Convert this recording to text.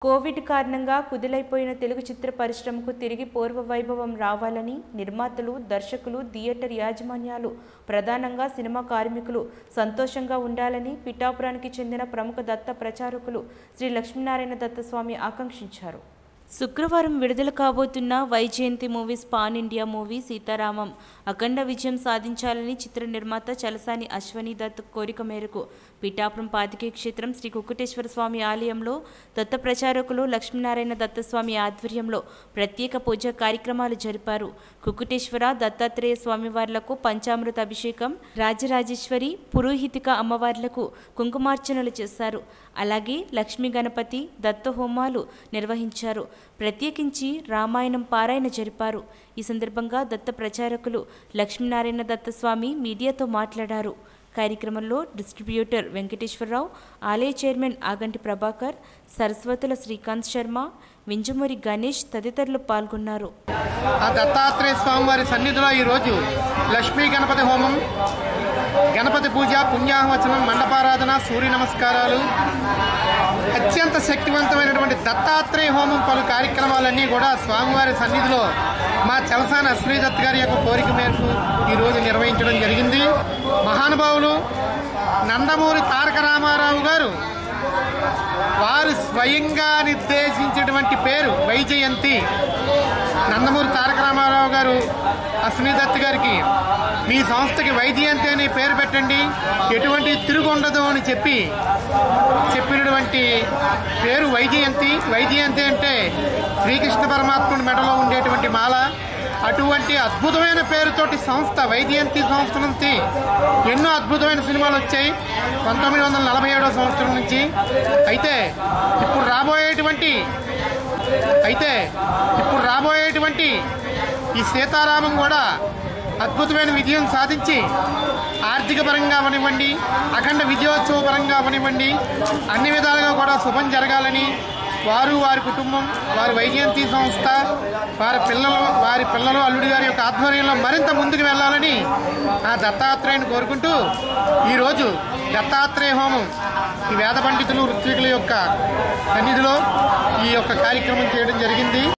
Covid కారణంగా కుదిలైపోయిన తెలుగు చిత్ర పరిశ్రమకు తిరిగి పూర్వ వైభవం రావాలని నిర్మాతలు దర్శకులు థియేటర్ యాజమాన్యాలు ప్రధానంగా సినిమా కార్మికులు సంతోషంగా ఉండాలని పిఠాపురానికి చెందిన ప్రముఖ దత్త ప్రచారకులు శ్రీ లక్ష్మీనారాయణ దత్తస్వామి ఆకాంక్షించారు శుక్రవారం విడుదల కాబోతున్న Vyjayanthi movies pan India movie Sita Ramam అఖండ విజయం సాధించాలని చిత్ర నిర్మాత చలసాని అశ్వనీ దత్ కోరిక మేరకు పిఠాపురం పాతికే క్షేత్రం శ్రీ కుక్కుటేశ్వర స్వామి ఆలయంలో దత్త ప్రచారకులు లక్ష్మీనారాయణ దత్తస్వామి ఆధ్వర్యంలో ప్రత్యేక పూజా కార్యక్రమాలు జరిపారు కుక్కుటేశ్వర దత్తాత్రేయ స్వామివార్లకు పంచామృత అభిషేకం రాజరాజేశ్వరి పురోహితిక అమ్మవార్లకు కుంకుమార్చనలు చేశారు అలాగే లక్ష్మీ గణపతి దత్త హోమాలు నిర్వహించారు ప్రత్యేకించి రామాయణం పారాయణ జరిపారు ఈ సందర్భంగా దత్త ప్రచారకులు లక్ష్మీనారాయణ దత్తస్వామి మీడియాతో మాట్లాడారు కార్యక్రమంలో డిస్ట్రిబ్యూటర్ వెంకటేశ్వరరావు ఆలయ చైర్మన్ ఆగంటి ప్రభాకర్ సరస్వతుల శ్రీకాంత్ శర్మ వింజమూరి గణేష్ తదితరులు పాల్గొన్నారు ఆ దత్తాత్రేయ స్వామి వారి సన్నిధిలో ఈరోజు లక్ష్మీ గణపతి హోమం గణపతి పూజ పుణ్యాహవచనం మండపారాధన సూర్య నమస్కారాలు అత్యంత శక్తివంతమైనటువంటి దత్తాత్రేయ హోమం పలు కార్యక్రమాలన్నీ కూడా స్వామివారి సన్నిధిలో మా చలసాని అశ్వనీ దత్ గారి యొక్క కోరిక మేరకు ఈరోజు నిర్వహించడం జరిగింది మహానుభావులు నందమూరి తారక రామారావు గారు వారు స్వయంగా నిర్దేశించినటువంటి పేరు వైజయంతి నందమూరి తారక రామారావు గారు అశ్విని దత్ గారికి మీ సంస్థకి వైజయంతి అనే పేరు పెట్టండి ఎటువంటి తిరుగు ఉండదు అని చెప్పి చెప్పినటువంటి పేరు వైజయంతి వైజయంతి అంటే శ్రీకృష్ణ పరమాత్ముడి మెడలో ఉండేటువంటి మాల అటువంటి అద్భుతమైన పేరుతోటి సంస్థ వైజయంతి సంస్థ నుంచి ఎన్నో అద్భుతమైన సినిమాలు వచ్చాయి పంతొమ్మిది వందల నలభై ఏడవ సంవత్సరం నుంచి అయితే ఇప్పుడు రాబోయేటువంటి అయితే ఇప్పుడు రాబోయేటువంటి ఈ సీతారామం కూడా అద్భుతమైన విజయం సాధించి ఆర్థిక పరంగా అవనివ్వండి అఖండ విజయోత్సవ పరంగా అవనివ్వండి అన్ని విధాలుగా కూడా శుభం జరగాలని వారు వారి కుటుంబం వారి వైజయంతి సంస్థ వారి పిల్లలు వారి పిల్లలు అల్లుడి గారి యొక్క ఆధ్వర్యంలో మరింత ముందుకు వెళ్ళాలని ఆ దత్తాత్రేయుని కోరుకుంటూ ఈరోజు దత్తాత్రేయ హోమం ఈ వేద పండితులు ఋత్వికుల యొక్క సన్నిధిలో ఈ యొక్క కార్యక్రమం చేయడం జరిగింది